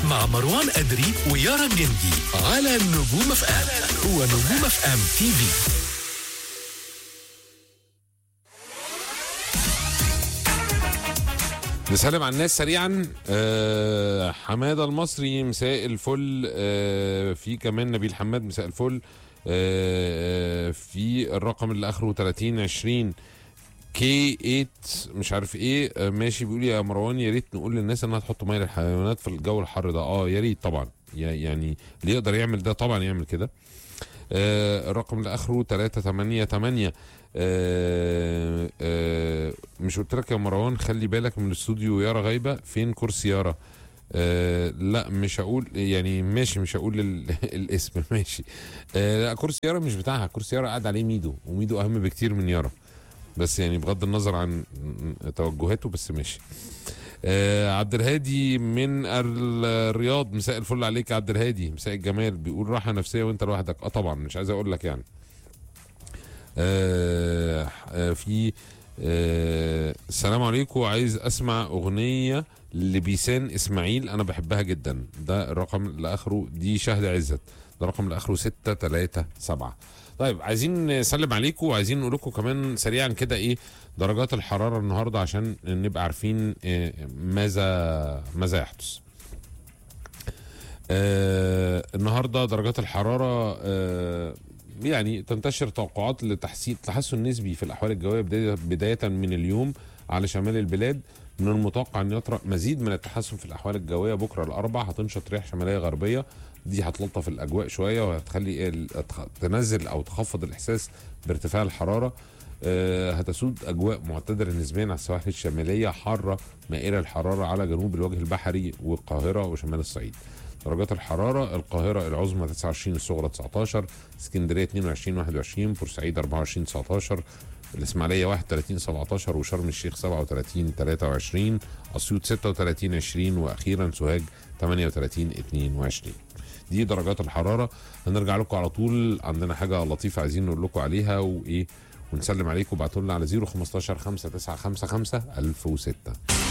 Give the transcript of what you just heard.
مع مروان أدري ويارا الجندي على نجوم اف ام هو نجوم اف ام تي في نسلم على الناس سريعا آه حماده المصري مساء الفل آه في كمان نبيل حماد مساء الفل آه في الرقم اللي اخره 30 20 كي 8 مش عارف ايه آه ماشي بيقول يا مروان يا ريت نقول للناس انها تحط ميه للحيوانات في الجو الحر ده اه يا ريت طبعا يا- يعني اللي يقدر يعمل ده طبعا يعمل كده آه الرقم اللي اخره 388 آه آه مش قلت لك يا مروان خلي بالك من الاستوديو يارا غايبه فين كرسي يارا آه لا مش هقول يعني ماشي مش هقول ال- الاسم ماشي آه لا كرسي يارا مش بتاعها كرسي يارا قاعد عليه ميدو وميدو اهم بكتير من يارا بس يعني بغض النظر عن توجهاته بس ماشي آه عبد الهادي من الرياض مساء الفل عليك يا عبد الهادي مساء الجمال بيقول راحه نفسيه وانت لوحدك اه طبعا مش عايز اقول لك يعني آه آه في آه السلام عليكم عايز اسمع اغنيه لبيسان اسماعيل انا بحبها جدا ده الرقم اللي اخره دي شهد عزت ده الرقم اللي اخره 637 طيب عايزين نسلم عليكم وعايزين نقول لكم كمان سريعا كده ايه درجات الحراره النهارده عشان نبقى عارفين آه، ماذا ماذا يحدث آه النهارده درجات الحراره آه يعني تنتشر توقعات لتحسين تحسن نسبي في الاحوال الجويه بدايه بدايه من اليوم على شمال البلاد من المتوقع ان يطرأ مزيد من التحسن في الاحوال الجويه بكره الاربع هتنشط رياح شماليه غربيه دي هتلطف الاجواء شويه وهتخلي ال- تخ- تنزل او تخفض الاحساس بارتفاع الحراره آه، هتسود اجواء معتدله نسبيا على السواحل الشماليه حاره مائله الحراره على جنوب الوجه البحري والقاهره وشمال الصعيد درجات الحراره القاهره العظمى 29 الصغرى 19 اسكندريه 22 21 بورسعيد 24 19 الاسماعيليه 31 17 وشرم الشيخ 37 23 اسيوط 36 20 واخيرا سوهاج 38 22 دي درجات الحراره هنرجع لكم على طول عندنا حاجه لطيفه عايزين نقول لكم عليها وايه ونسلم عليكم ابعتوا لنا على 015 595 1006